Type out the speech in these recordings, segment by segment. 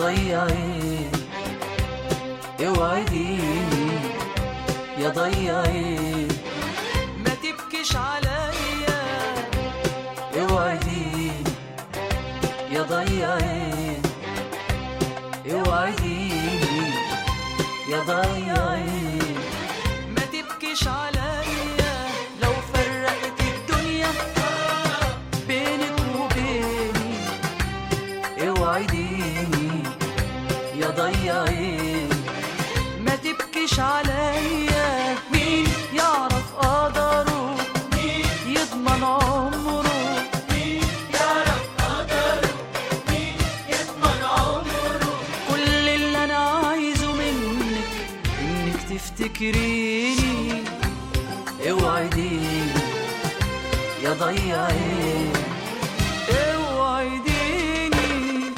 ضيعي اوعديني يا ضيعي ما تبكيش عليا اوعديني يا ضيعي اوعديني يا ضيعي ما تبكيش عليا لو فرقت الدنيا بينك وبيني اوعديني يا ضيعي ما تبكيش عليا مين يعرف قدره مين يضمن عمره مين يعرف قدره مين يضمن عمره كل اللي انا عايزه منك انك تفتكريني اوعديني يا ضيعي اوعديني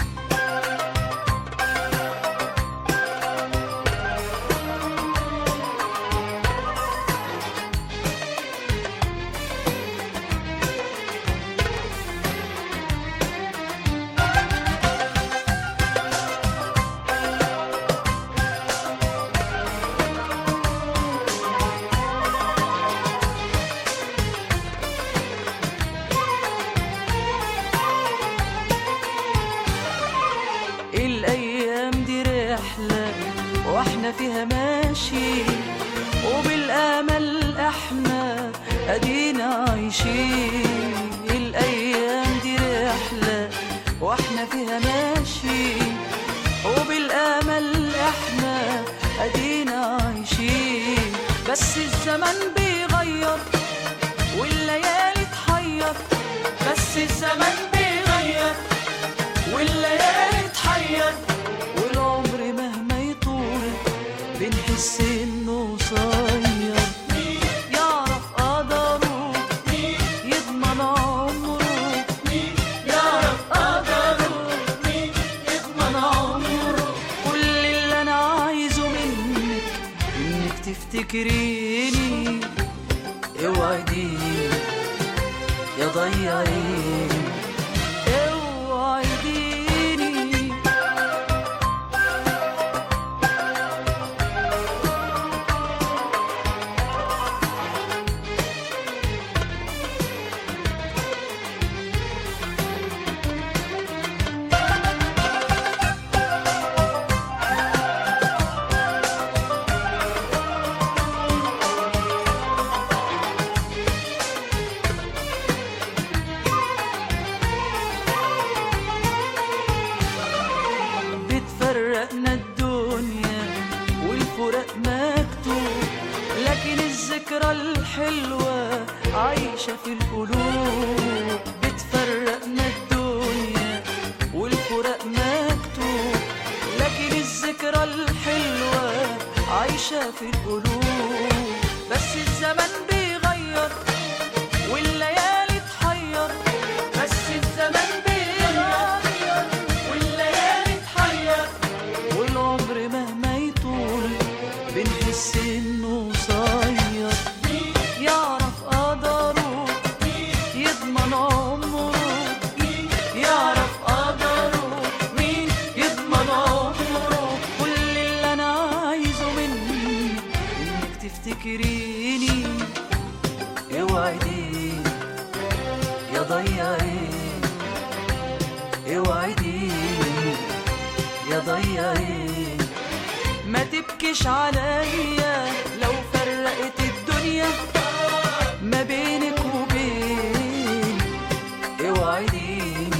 الايام دي رحله واحنا فيها ماشي وبالامل احنا ادينا عايشين الايام دي رحله واحنا فيها ماشي وبالامل احنا ادينا عايشين بس الزمن بيغير والليالي تحير بس الزمن بيغير والليالي تحير والعمر مهما يطول بنحس انه قصير يعرف قدره يضمن عمره يعرف قدره يضمن عمره كل اللي انا عايزه منك انك تفتكريني اوعديني يا ضيعي اوعديني بتفرقنا الدنيا والفراق مكتوب لكن الذكرى الحلوة عايشة في القلوب بتفرقنا الدنيا والفراق مكتوب لكن الذكرى الحلوة عايشة في القلوب بس الزمن بيغير والليالي تحير بس الزمن بيغير والليالي تحير والعمر مهما يطول بنحس انه قصير يعرف قدره يضمن عمره يعرف قدره مين يضمن عمره كل اللي انا عايزه منك انك تفتكريني اوعديني يا ضيعي اوعديني يا ضيعي ما تبكيش عليا لو فرقت الدنيا ما بينك وبين اوعديني